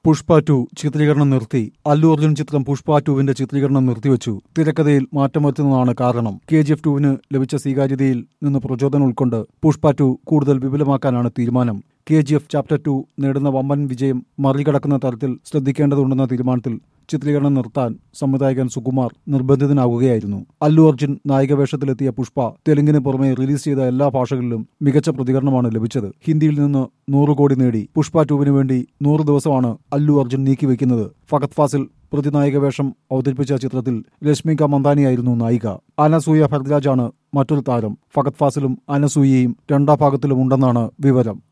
Pushpa to ചിത്രീകരണം നിർത്തി അല്ലു അർജുൻ ചിത്രം പുഷ്പ ടുവിന്റെ ചിത്രീകരണം നിർത്തിവെച്ചു തിരക്കഥയിൽ മാറ്റം വരുത്തുന്നതാണ് കാരണം കെ ജി എഫ് ടുവിന് ലഭിച്ച സ്വീകാര്യതയിൽ നിന്ന് പ്രചോദനം ഉൾക്കൊണ്ട് പുഷ്പ ടു കൂടുതൽ വിപുലമാക്കാനാണ് തീരുമാനം K G F chapter two നേടുന്ന വമ്പൻ വിജയം മറികടക്കുന്ന തരത്തിൽ ശ്രദ്ധിക്കേണ്ടതുണ്ടെന്ന തീരുമാനത്തിൽ ചിത്രീകരണം നിർത്താൻ സംവിധായകൻ സുകുമാർ നിർബന്ധിതനാവുകയായിരുന്നു അല്ലു അർജുൻ നായിക വേഷത്തിലെത്തിയ പുഷ്പ തെലുങ്കിന് പുറമെ റിലീസ് ചെയ്ത എല്ലാ ഭാഷകളിലും മികച്ച പ്രതികരണമാണ് ലഭിച്ചത് ഹിന്ദിയിൽ നിന്ന് നൂറ് കോടി നേടി പുഷ്പ ടുവിന് വേണ്ടി നൂറ് ദിവസമാണ് അല്ലു അർജുൻ നീക്കിവെക്കുന്നത് ഫഹദ് ഫാസിൽ പ്രതിനായക വേഷം അവതരിപ്പിച്ച ചിത്രത്തിൽ രശ്മിക മന്ദാനിയായിരുന്നു നായിക അനസൂയ ഭരദ്രാജാണ് മറ്റൊരു താരം ഫഹദ് ഫാസിലും അനസൂയയും രണ്ടാം ഭാഗത്തിലും ഉണ്ടെന്നാണ് വിവരം